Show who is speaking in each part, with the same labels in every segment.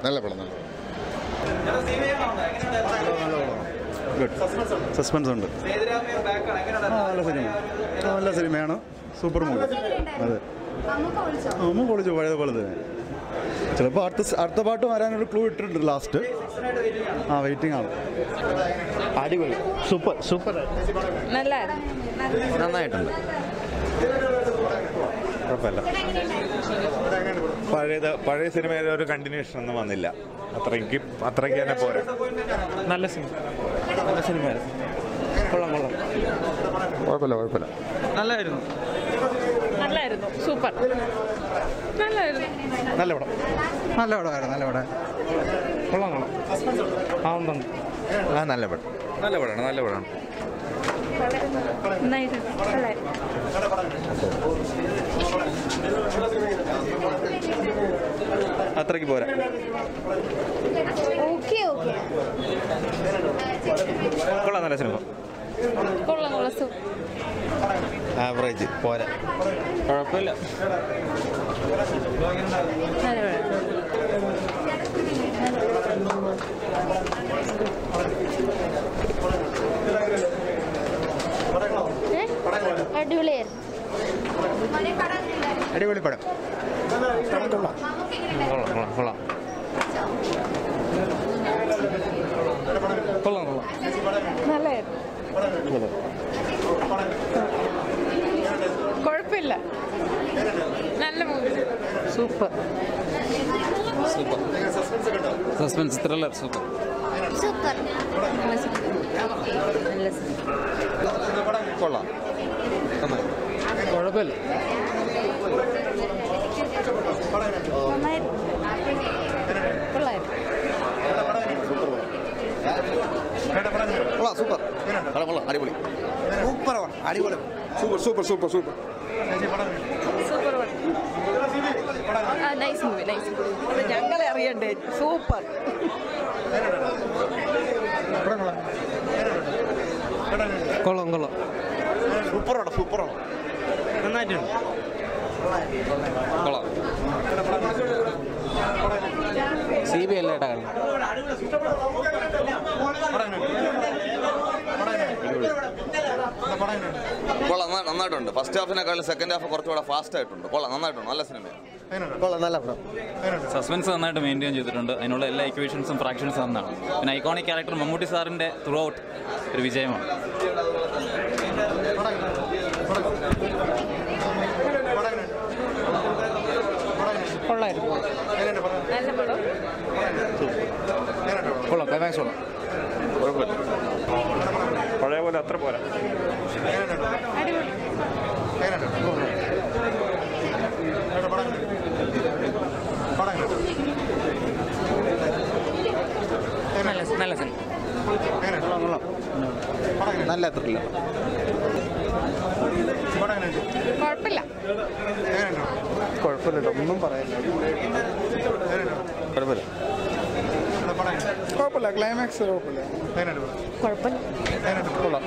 Speaker 1: നല്ല പടം നല്ല
Speaker 2: ഗുഡ് സസ്പെൻസ് ഉണ്ട് ആ, നല്ല സിനിമ ആ, നല്ല സിനിമയാണ് സൂപ്പർ മൂവി അതെ നമ്മൾ പൊളിച്ചു പഴയതുപോലെ തന്നെ ചിലപ്പോൾ അടുത്ത സ് അടുത്ത പാട്ട് വരാനൊരു ക്ലൂ ഇട്ടിട്ടുണ്ട് ലാസ്റ്റ് ആ വെയിറ്റിംഗ് ആണ്
Speaker 3: അടിപൊളി സൂപ്പർ സൂപ്പർ
Speaker 4: നല്ലായിരുന്നു
Speaker 3: നന്നായിട്ടുണ്ട്
Speaker 5: കുഴപ്പമില്ല പഴയത് പഴയ സിനിമയിലെ ഒരു കണ്ടിന്യൂഷൻ ഒന്നും വന്നില്ല അത്രയ്ക്ക് അത്രയ്ക്ക് തന്നെ പോരാ
Speaker 3: നല്ല സിനിമ നല്ല സിനിമയായിരുന്നു കൊള്ളാം കൊള്ളാം
Speaker 1: കുഴപ്പമില്ല കുഴപ്പമില്ല
Speaker 3: നല്ലായിരുന്നു
Speaker 4: നല്ലായിരുന്നു സൂപ്പർ നല്ലായിരുന്നു
Speaker 3: നല്ല പടം നല്ല പടമായിരുന്നു നല്ല പടം കൊള്ളാം കൊള്ളാം ആ ഉണ്ടുണ്ട്
Speaker 5: ആ നല്ല പടം നല്ല പടമാണ് നല്ല പടമാണ്
Speaker 4: നന്നായിട്ടുണ്ട് നല്ലായിരുന്നു
Speaker 3: അത്രയ്ക്ക് പോരാ
Speaker 4: ഓക്കെ ഓക്കെ
Speaker 3: കൊള്ളാം നല്ല സിനിമ
Speaker 4: കൊള്ളാം കൊള്ളാം സൂപ്പർ
Speaker 3: ആവറേജ് പോരാ കുഴപ്പമില്ല
Speaker 4: നല്ല അടിപൊളിയായിരുന്നു
Speaker 3: അടിപൊളി പടം കൊള്ളാം കൊള്ളാം കൊള്ളാം കൊള്ളാം കൊള്ളാം
Speaker 4: നല്ലായിരുന്നു കുഴപ്പമില്ല നല്ല movie super
Speaker 6: suspense thriller super
Speaker 4: super നല്ല
Speaker 3: കൊള്ളാം നന്നായി
Speaker 6: കുഴപ്പമില്ല
Speaker 4: നന്നായിരുന്നു കൊള്ളായിരുന്നു
Speaker 3: കൊള്ളാം സൂപ്പർ കൊള്ളാം കൊള്ളാം അടിപൊളി സൂപ്പർ അടിപൊളി
Speaker 1: super super super super
Speaker 4: super ആ നൈസ് മൂവി നൈസ്
Speaker 7: ഞങ്ങളെ അറിയണ്ടേ സൂപ്പർ
Speaker 6: കൊള്ളാം കൊള്ളാം
Speaker 3: സൂപ്പറാണ് സൂപ്പറാണ്
Speaker 6: നന്നായിട്ടുണ്ട്
Speaker 3: കൊള്ളാം
Speaker 6: സി ബി അല്ലേ ഏട്ടാ കളി
Speaker 8: കൊള്ളാം നന്നാ- നന്നായിട്ടുണ്ട് ഫസ്റ്റ് ഹാഫിനെക്കാളും സെക്കൻഡ് ഹാഫ് കുറച്ചുകൂടെ ഫാസ്റ്റ് ആയിട്ടുണ്ട് കൊള്ളാം നന്നായിട്ടുണ്ട് നല്ല സിനിമയാണ്
Speaker 3: കൊള്ളാം നല്ല പടം
Speaker 6: സസ്പെൻസ് നന്നായിട്ട് മെയിൻറ്റെയിൻ ചെയ്തിട്ടുണ്ട് അതിനുള്ള എല്ലാ ഇക്വേഷൻസും ഫ്രാക്ഷൻസും നന്നാണ് പിന്നെ ഐക്കോണിക് ക്യാരക്ടർ മമ്മൂട്ടി സാറിൻ്റെ ത്രൂ ഔട്ട് ഒരു വിജയമാണ്
Speaker 4: കൊള്ളായിരുന്നു നല്ല പടം
Speaker 6: കൊള്ളാം ക്ലൈമാക്സ് കൊള്ളാം
Speaker 5: കുഴപ്പമില്ല പഴയ പോലെ അത്ര പോരാ
Speaker 4: അടിപൊളി
Speaker 6: നല്ല നല്ല സിനിമ
Speaker 3: നല്ല ത്രില്ല
Speaker 4: കുഴപ്പമില്ല
Speaker 3: കുഴപ്പമില്ല ഒന്നും പറയാനില്ല കുഴപ്പമില്ല
Speaker 2: കുഴപ്പമില്ല ക്ലൈമാക്സ് കുഴപ്പമില്ല
Speaker 4: കുഴപ്പമില്ല
Speaker 6: കൊള്ളാം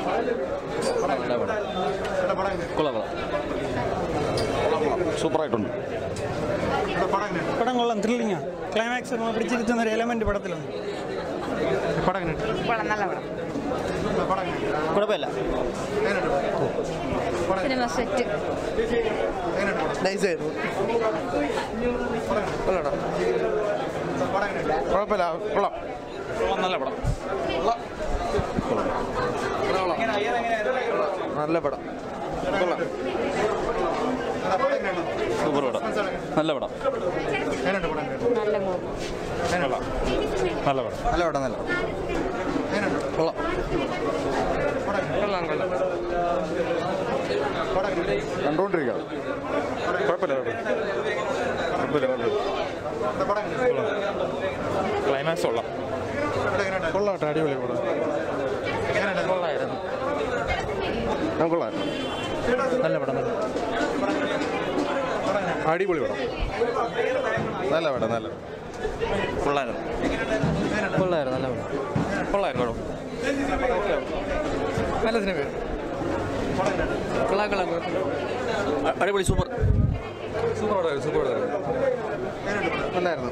Speaker 6: കൊള്ളാം
Speaker 3: സൂപ്പറായിട്ടുണ്ട്
Speaker 9: പടം കൊള്ളാം ത്രില്ലിങ്ങാ ക്ലൈമാക്സ് പിടിച്ചിരുത്തുന്ന ഒരു എലമെന്റ് പടത്തിലുണ്ട്
Speaker 4: കൊള്ളാം നല്ല പടം
Speaker 3: കുഴപ്പമില്ല
Speaker 4: സിനിമ സെറ്റ്
Speaker 3: നൈസ് ആയിരുന്നു കൊള്ളാം
Speaker 2: കുഴപ്പമില്ല കൊള്ളാം
Speaker 6: കൊള്ളാം നല്ല പടം
Speaker 3: നല്ല പടം കൊള്ളാം
Speaker 6: സൂപ്പർ പടം നല്ല പടം
Speaker 4: നല്ല മൂവി
Speaker 5: നല്ല പടം
Speaker 3: നല്ല പടം നല്ല പടം കൊള്ളാം
Speaker 6: കൊള്ളാം കൊള്ളാം
Speaker 1: കണ്ടുകൊണ്ടിരിക്കുക
Speaker 5: കുഴപ്പമില്ല കുഴപ്പമില്ല കുഴപ്പമില്ല ക്ലൈമാക്സ് കൊള്ളാം
Speaker 2: കൊള്ളാട്ടെ അടിപൊളി പടം
Speaker 6: കൊള്ളായിരുന്നു
Speaker 1: ഞാൻ കൊള്ളായിരുന്നു
Speaker 3: നല്ല പടം നല്ല
Speaker 1: അടിപൊളി പടം നല്ല പടം നല്ല
Speaker 6: കൊള്ളായിരുന്നു
Speaker 3: കൊള്ളായിരുന്നു നല്ല പടം
Speaker 6: കൊള്ളായിരുന്നു കുഴപ്പം
Speaker 3: നല്ല സിനിമയാണ് കൊള്ളാം കൊള്ളാം
Speaker 8: അടിപൊളി സൂപ്പർ
Speaker 3: സൂപ്പർ പടമായിരുന്നു സൂപ്പർ പടമായിരുന്നു
Speaker 1: നല്ലായിരുന്നു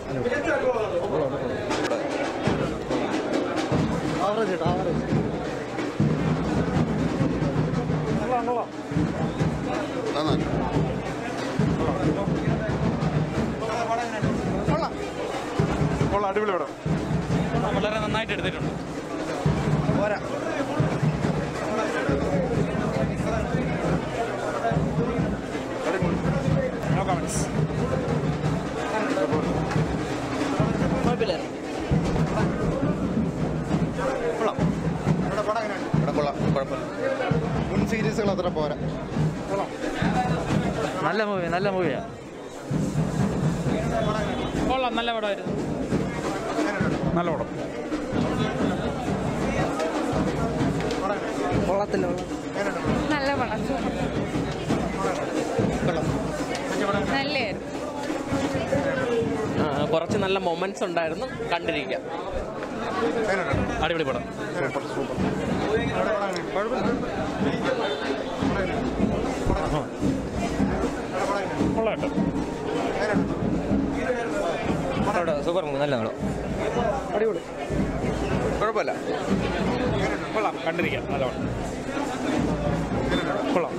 Speaker 1: നന്നായി കൊള്ളാം അടിപൊളി പടം
Speaker 6: വളരെ നന്നായിട്ട് എടുത്തിട്ടുണ്ട്
Speaker 1: പടം കൊള്ളാം കുഴപ്പമില്ല മുൻ സീരീസുകൾ അത്ര പോരാ
Speaker 3: നല്ല മൂവി നല്ല മൂവിയാ
Speaker 6: കൊള്ളാം നല്ല പടമായിരുന്നു
Speaker 3: നല്ല പടം
Speaker 7: കൊള്ളത്തില്ല
Speaker 4: നല്ല പടം നല്ലായിരുന്നു
Speaker 3: കുറച്ച് നല്ല മൊമെന്റ്സ് ഉണ്ടായിരുന്നു കണ്ടിരിക്കാം അടിപൊളി പടം സൂപ്പർ മൂവി നല്ല പടം
Speaker 1: കുഴപ്പമില്ല
Speaker 3: കൊള്ളാം കണ്ടിരിക്കാം നല്ല പടം കൊള്ളാം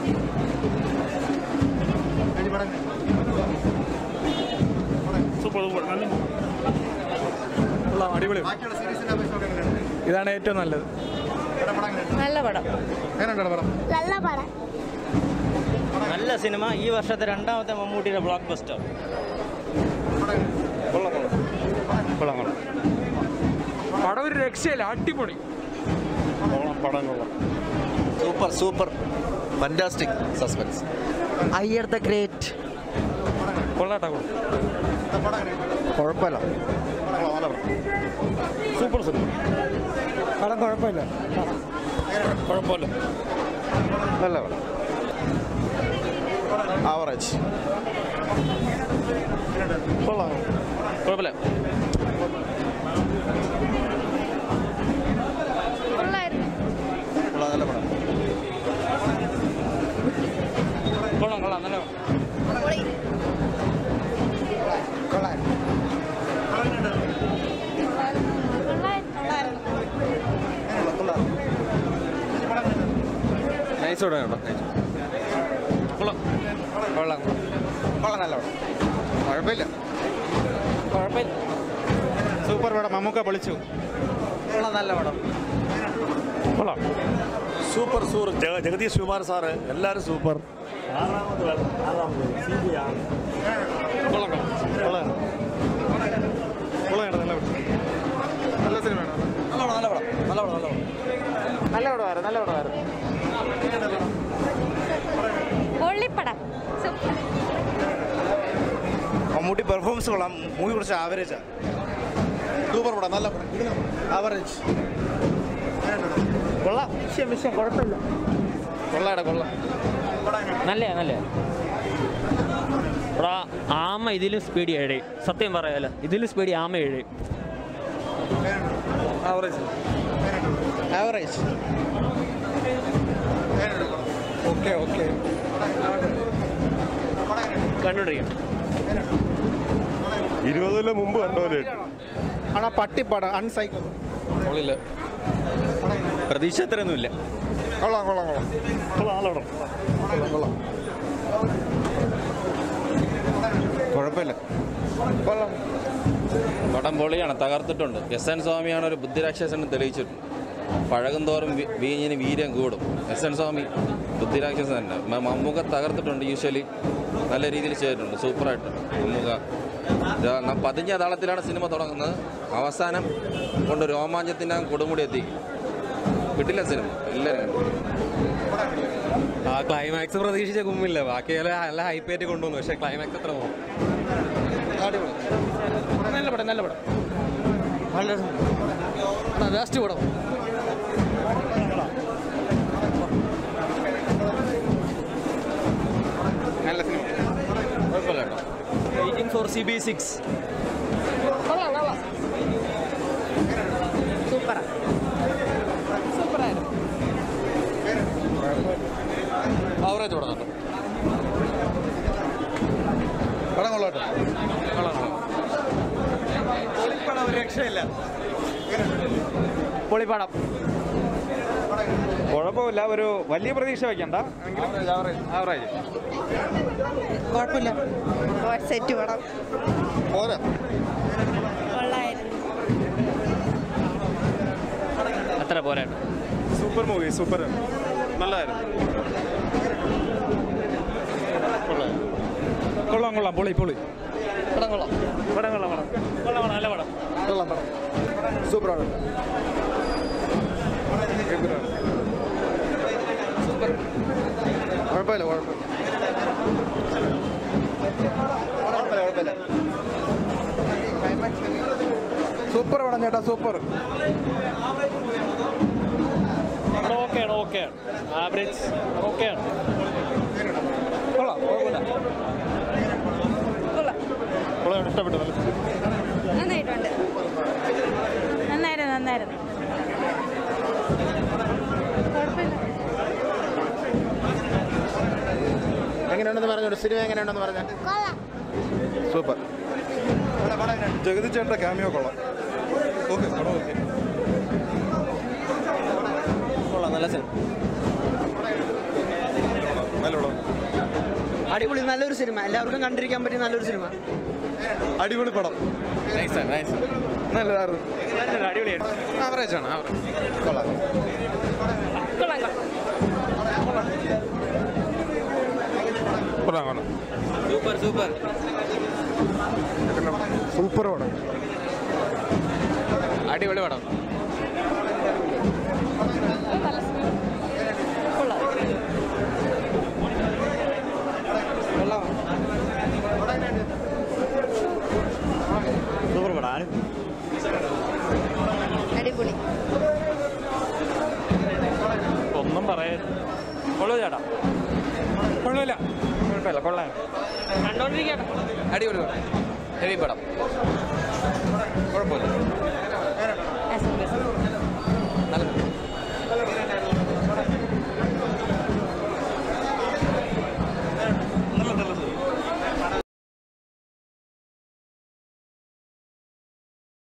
Speaker 3: സൂപ്പർ സൂപ്പർ നല്ല കൊള്ളാം അടിപൊളി ഇതാണ് ഏറ്റവും നല്ലത്
Speaker 4: നല്ല പടം
Speaker 10: നല്ല പടം
Speaker 3: നല്ല സിനിമ ഈ വർഷത്തെ രണ്ടാമത്തെ മമ്മൂട്ടിയുടെ ബ്ലോക്ക് ബസ്റ്റർ കൊള്ളാം കൊള്ളാം കൊള്ളാം
Speaker 9: പടം ഒരു രക്ഷയില്ല അടിപൊളി
Speaker 3: കൊള്ളാം പടം കൊള്ളാം
Speaker 8: super super fantastic suspense
Speaker 7: Iyer the great
Speaker 3: കൊള്ളാട്ടാ കൊള്ളാം
Speaker 1: കുഴപ്പമില്ല
Speaker 3: സൂപ്പർ സിനിമ
Speaker 9: പടം കുഴപ്പമില്ല
Speaker 3: കുഴപ്പമില്ല
Speaker 1: നല്ല പടം ആവറേജ്
Speaker 3: കൊള്ളാം കുഴപ്പമില്ല
Speaker 4: കൊള്ളായിരുന്നു
Speaker 1: കൊള്ളാം നല്ല പടം
Speaker 3: കൊള്ളാം കൊള്ളാം നല്ല നൈസ് പടം കേട്ടോ കൊള്ളാം കൊള്ളാം
Speaker 1: കൊള്ളാം നല്ല പടം കുഴപ്പമില്ല
Speaker 3: കുഴപ്പമില്ല
Speaker 1: സൂപ്പർ പടം മമ്മൂക്ക പൊളിച്ചു
Speaker 3: കൊള്ളാം നല്ല പടം കൊള്ളാം
Speaker 5: സൂപ്പർ സൂർ ജഗദീഷ് കുമാർ സാറ് എല്ലാവരും സൂപ്പർ
Speaker 3: കൊള്ളാം കൊള്ളാം
Speaker 1: കൊള്ളാം നല്ല പടം നല്ല സിനിമയാണ്
Speaker 3: നല്ല പടം നല്ല പടം നല്ല പടം നല്ല പടം
Speaker 1: നല്ല പടമായിരുന്നു നല്ല പടമായിരുന്നു
Speaker 4: പൊള്ളിപ്പടം സൂപ്പർ
Speaker 1: മമ്മൂട്ടി പെർഫോമൻസ് കൊള്ളാം മൂവി കുറച്ച് ആവറേജാ സൂപ്പർ പടം നല്ല പടം ആവറേജ് കൊള്ളാം വിഷയം വിഷയം കുഴപ്പമില്ല കൊള്ളാടാ കൊള്ളാം
Speaker 3: നല്ല നല്ല എടാ ആമ ഇതിലും സ്പീഡ് ഏഴ് സത്യം പറയാലോ ഇതിലും സ്പീഡ് ആമ ഏഴ്
Speaker 1: ആവറേജ് ആവറേജ് ഓക്കെ ഓക്കെ
Speaker 3: കണ്ടുകൊണ്ടിരിക്കും
Speaker 5: ഇരുപത് കൊല്ലം മുമ്പ് കണ്ടോലെ
Speaker 1: ആണോ പട്ടിപ്പടം അൺസൈക്കോ
Speaker 3: കൊള്ളില്ല പ്രതീക്ഷ അത്രയൊന്നുമില്ല
Speaker 1: കൊള്ളാം കൊള്ളാം കൊള്ളാം
Speaker 3: കൊള്ളാം നല്ല പടം
Speaker 1: കൊള്ളാം കൊള്ളാം കുഴപ്പമില്ല കൊള്ളാം
Speaker 6: പടം പൊളിയാണ് തകർത്തിട്ടുണ്ട് എസ് എൻ സ്വാമിയാണ് ഒരു ബുദ്ധിരാക്ഷസൻ തെളിയിച്ചിട്ടുണ്ട് പഴകുന്തോറും വി- വീഞ്ഞിന് വീര്യം കൂടും എസ് എൻ സ്വാമി ബുദ്ധിരാക്ഷസൻ തന്നെ മ- മമ്മൂക്ക തകർത്തിട്ടുണ്ട് യൂഷ്വലി നല്ല രീതിയിൽ ചെയ്തിട്ടുണ്ട് സൂപ്പറായിട്ട് മമ്മൂക്ക ഇതാ ന- പതിഞ്ഞ താളത്തിലാണ് സിനിമ തുടങ്ങുന്നത് അവസാനം കൊണ്ട് രോമാഞ്ചത്തിൻ്റെ കൊടുമുടി എത്തി കിട്ടില്ല സിനിമ എല്ലാവരും കണ്ടു
Speaker 3: ആ ക്ലൈമാക്സ് പ്രതീക്ഷിച്ച കുമ്മില്ല ബാക്കി നല്ല നല്ല ഹൈപ്പേറ്റ് കൊണ്ടുവന്നു പക്ഷേ ക്ലൈമാക്സ് അത്ര പോകും നല്ല പടം നല്ല പടം നല്ല ലാസ്റ്റ് പടം
Speaker 1: നല്ല സിനിമ
Speaker 6: കുഴപ്പമില്ല കേട്ടോ
Speaker 3: waiting for C B six
Speaker 4: സൂപ്പറാ സൂപ്പറായിരുന്നു
Speaker 3: ആവറേജ് പടം കേട്ടോ
Speaker 1: രക്ഷയില്ല
Speaker 3: പൊളിപ്പടം
Speaker 11: കുഴപ്പമില്ല ഒരു വലിയ പ്രതീക്ഷ വയ്ക്കണ്ട ആവറേജ്
Speaker 4: കുഴപ്പമില്ല സെറ്റ് പടം
Speaker 1: പോരാ
Speaker 3: അത്ര പോരാ
Speaker 1: സൂപ്പർ മൂവി സൂപ്പർ നല്ലതായിരുന്നു
Speaker 3: കൊള്ളാം കൊള്ളാം പൊളി പൊളി
Speaker 1: പടം കൊള്ളാം പടം കൊള്ളാം പടം കൊള്ളാം പടം നല്ല പടം കൊള്ളാം പടം സൂപ്പറാണ് കുഴപ്പമില്ല കുഴപ്പമില്ല കുഴപ്പമില്ല കുഴപ്പമില്ല സൂപ്പർ പടം ചേട്ടാ സൂപ്പർ
Speaker 3: ഓക്കെയാണ് ഓക്കെയാണ് ആവറേജ് ഓക്കെയാണ്
Speaker 1: കൊള്ളാം കുഴപ്പമില്ല കൊള്ളാം ഇഷ്ടപ്പെട്ടു നല്ല
Speaker 4: നന്നായിട്ടുണ്ട് നന്നായിരുന്നു നന്നായിരുന്നു കുഴപ്പമില്ല
Speaker 1: എങ്ങനെയുണ്ടെന്ന് പറഞ്ഞു സിനിമ എങ്ങനെയുണ്ടെന്ന് പറഞ്ഞ
Speaker 10: കൊള്ളാം
Speaker 1: സൂപ്പർ
Speaker 2: ജഗതി ചേട്ടൻ്റെ ക്യാമിയോ കൊള്ളാം ഓക്കെ പടം ഓക്കെ
Speaker 3: കൊള്ളാം നല്ല സിനിമ
Speaker 2: നല്ല പടം
Speaker 7: അടിപൊളി നല്ലൊരു സിനിമ എല്ലാവർക്കും കണ്ടിരിക്കാൻ പറ്റിയ നല്ലൊരു സിനിമ
Speaker 2: അടിപൊളി പടം
Speaker 1: നല്ലതായിരുന്നു
Speaker 3: അടിപൊളിയാണ്
Speaker 11: ആവറേജ് ആണ് ആവറേജ്
Speaker 1: കൊള്ളാം
Speaker 5: കൊള്ളാം കൊള്ളാം
Speaker 3: സൂപ്പർ സൂപ്പർ
Speaker 1: സൂപ്പർ പടം
Speaker 11: അടിപൊളി പടം
Speaker 3: സൂപ്പർ പടം
Speaker 4: അടിപൊളി
Speaker 3: ഒന്നും പറയാൻ കൊള്ളു ചേട്ടാ കൊള്ളില്ല കുഴപ്പമില്ല കൊള്ളാം
Speaker 11: അടിപൊളി പടം ഹെവി പടം